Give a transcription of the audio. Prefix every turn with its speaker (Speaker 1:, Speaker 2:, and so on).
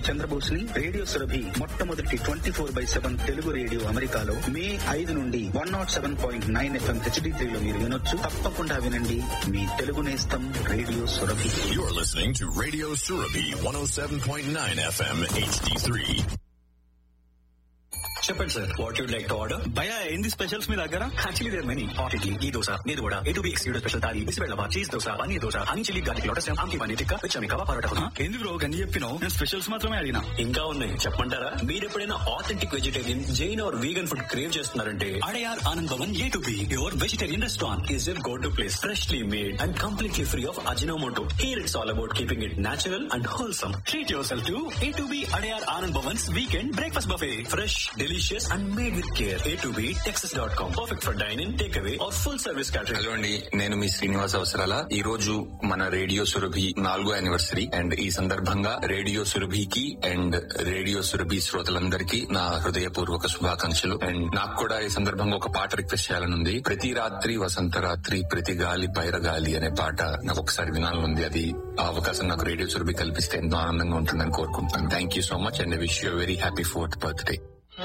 Speaker 1: చంద్రబోస్ ని రేడియో సురభి మొట్టమొదటి twenty four by seven Telugu radio అమెరికాలో మే ఐదు నుండి one not seven point nine FM HD త్రీలో మీరు వినొచ్చు తప్పకుండా వినండి మీ తెలుగు నేస్తం radio Surabhi
Speaker 2: You're listening to Radio Surabhi 107.9 FM HD3.
Speaker 3: చెప్పండి sir what you'd like to order
Speaker 4: భయ ఏంది స్పెషల్స్ మీ దగ్గర
Speaker 3: actually there many hot idli ఈ దోశ మీరు కూడా A two B exclusive special thali బిస్బెల్లవా cheese dosa paneer dosa honey chilli garlic lotus ఆమ్కి పన్నీర్ టిక్కా విచ్చమి కవా పరోటా
Speaker 4: ఆ, ఏంది బ్రో గన్ని చెప్పినావు నేను స్పెషల్స్ మాత్రమే అడిగినా
Speaker 3: ఇంకా ఉన్నాయి చెప్పంటారా మీరు ఎప్పుడైనా authentic vegetarian Jain or vegan food crave చేస్తున్నారంటే Adyar Anand Bhavan A two B your vegetarian restaurant is your go to place freshly made and completely free of Ajinomoto here it's all about keeping it natural and wholesome treat yourself to A two B Adyar Anand Bhavans weekend breakfast buffet fresh delicious and made with care A two B Texas dot com perfect for dining take away or full service catering
Speaker 5: hello అండి నేను మీ శ్రీనివాస్ అవసరాల ఈ రోజు మన radio Surabhi నాలుగో anniversary and ఈ సందర్భంగా radio సురభికి అండ్ రేడియో సురభి శ్రోతలందరికీ నా హృదయపూర్వక శుభాకాంక్షలు అండ్ నాకు కూడా ఈ సందర్భంగా ఒక పాట రిక్వెస్ట్ చేయాలనుంది ప్రతి రాత్రి వసంత రాత్రి ప్రతి గాలి పైరగాలి అనే పాట నాకు ఒకసారి వినాలనుంది అది ఆ అవకాశం నాకు రేడియో సురభి కల్పిస్తే ఎంతో ఆనందంగా ఉంటుందని కోరుకుంటున్నాను thank you so much and wish you very happy fourth birthday